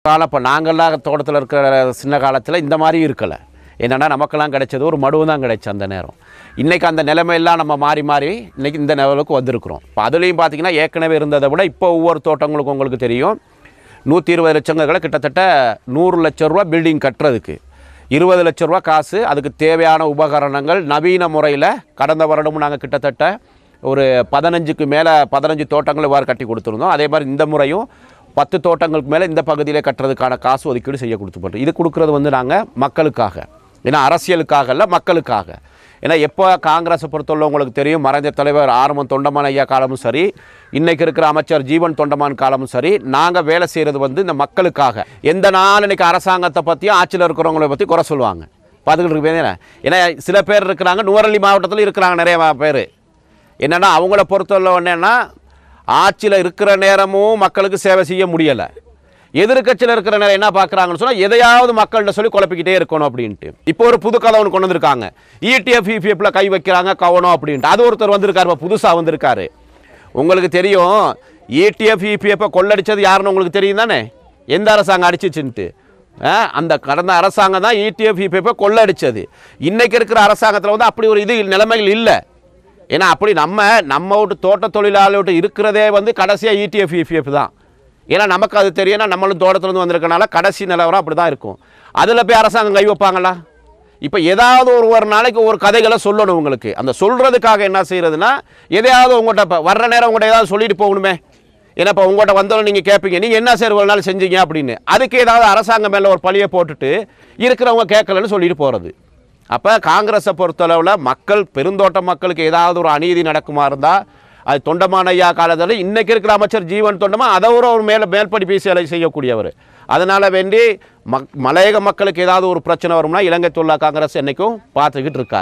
காலம் இப்போ நாங்கள்லாம் தோட்டத்தில் இருக்கிற சின்ன காலத்தில் இந்த மாதிரி இருக்கலை என்னென்னா நமக்கெல்லாம் கிடைச்சது ஒரு மடுவு தான் கிடைச்சு அந்த நேரம் இன்றைக்கி அந்த நிலைமையெல்லாம் நம்ம மாறி மாறி இன்றைக்கி இந்த லெவலுக்கு வந்திருக்கிறோம் இப்போ அதுலேயும் பார்த்தீங்கன்னா ஏற்கனவே இருந்ததை விட இப்போ ஒவ்வொரு தோட்டங்களுக்கும் உங்களுக்கு தெரியும் நூற்றி இருபது லட்சங்களை கிட்டத்தட்ட நூறு லட்ச ரூபா பில்டிங் கட்டுறதுக்கு இருபது லட்ச ரூபா காசு அதுக்கு தேவையான உபகரணங்கள் நவீன முறையில் கடந்த வருடமும் நாங்கள் கிட்டத்தட்ட ஒரு பதினஞ்சுக்கு மேலே பதினஞ்சு தோட்டங்கள் இவ்வாறு கட்டி கொடுத்துருந்தோம் அதே மாதிரி இந்த முறையும் பத்து தோட்டங்களுக்கு மேலே இந்த பகுதியிலே கட்டுறதுக்கான காசு ஒதுக்கீடு செய்ய கொடுத்துப்பட்டோம் இது கொடுக்குறது வந்து நாங்கள் மக்களுக்காக ஏன்னா அரசியலுக்காக இல்லை மக்களுக்காக ஏன்னா எப்போ காங்கிரஸை பொறுத்தவரை உங்களுக்கு தெரியும் மறைந்த தலைவர் ஆரம்பம் தொண்டமான் ஐயா காலமும் சரி இன்னைக்கு இருக்கிற அமைச்சர் ஜீவன் தொண்டமான் காலமும் சரி நாங்கள் வேலை செய்கிறது வந்து இந்த மக்களுக்காக எந்த நாள் இன்னைக்கு அரசாங்கத்தை பற்றியும் ஆட்சியில் இருக்கிறவங்களை பற்றி குறை சொல்லுவாங்க பார்த்துக்கிட்டு இருக்கு ஏன்னா சில பேர் இருக்கிறாங்க நுவரலி மாவட்டத்தில் இருக்கிறாங்க நிறைய பேர் என்னென்னா அவங்கள பொறுத்தவரை என்னென்னா ஆட்சியில் இருக்கிற நேரமும் மக்களுக்கு சேவை செய்ய முடியலை எதிர்க்கட்சியில் இருக்கிற நேரம் என்ன பார்க்குறாங்கன்னு சொன்னால் எதையாவது மக்கள்கிட்ட சொல்லி குழப்பிக்கிட்டே இருக்கணும் அப்படின்ட்டு இப்போ ஒரு புது கதை ஒன்று கொண்டு வந்திருக்காங்க இடிஎஃப் இபிஎஃப்ல கை வைக்கிறாங்க கவனம் அப்படின்ட்டு அது ஒருத்தர் வந்திருக்காரு இப்போ புதுசாக வந்திருக்காரு உங்களுக்கு தெரியும் இடிஎஃப் இபிஎஃப்பை கொள்ளடிச்சது யாருன்னு உங்களுக்கு தெரியும் தானே எந்த அரசாங்கம் அடிச்சிச்சுன்ட்டு ஆ, அந்த கடந்த அரசாங்கம் தான் இடிஎஃப் இபிஎஃப்பை கொள்ளடிச்சது இன்னைக்கு இருக்கிற அரசாங்கத்தில் வந்து அப்படி ஒரு இது நிலைமைகள் இல்லை ஏன்னா அப்படி நம்ம நம்ம விட்டு தோட்ட தொழிலாளர் இருக்கிறதே வந்து கடைசியாக இடிஎஃப் இபிஎஃப் தான் ஏன்னா நமக்கு அது தெரியும் ஏன்னா நம்மளும் தோட்டத்துலேருந்து வந்திருக்கனால கடைசி நிலவரம் அப்படி தான் இருக்கும் அதில் போய் அரசாங்கம் கை வைப்பாங்களா இப்போ ஏதாவது ஒரு ஒரு நாளைக்கு ஒரு கதைகளை சொல்லணும் உங்களுக்கு அந்த சொல்கிறதுக்காக என்ன செய்யறதுன்னா எதையாவது உங்கள்கிட்ட இப்போ வர்ற நேரம் உங்கள்கிட்ட ஏதாவது சொல்லிட்டு போகணுமே ஏன்னா இப்போ உங்கள்கிட்ட வந்தோம் நீங்கள் கேட்பீங்க நீங்கள் என்ன சார் ஒரு நாள் செஞ்சீங்க அப்படின்னு அதுக்கு ஏதாவது அரசாங்கம் மேலே ஒரு பழியை போட்டுட்டு இருக்கிறவங்க கேட்கலன்னு சொல்லிட்டு போகிறது அப்போ காங்கிரஸை பொறுத்தளவில் மக்கள் பெருந்தோட்ட மக்களுக்கு ஏதாவது ஒரு அநீதி நடக்குமா இருந்தால் அது தொண்டமான் ஐயா காலத்தில் இன்னைக்கு இருக்கிற அமைச்சர் ஜீவன் தொண்டமா அதை ஒரு ஒரு மேலே மேல்படி சேலை செய்யக்கூடியவர் அதனால் வேண்டி மக் மலையக மக்களுக்கு ஏதாவது ஒரு பிரச்சனை வரும்னா இலங்கை தொழிலா காங்கிரஸ் என்றைக்கும் பார்த்துக்கிட்டு இருக்காங்க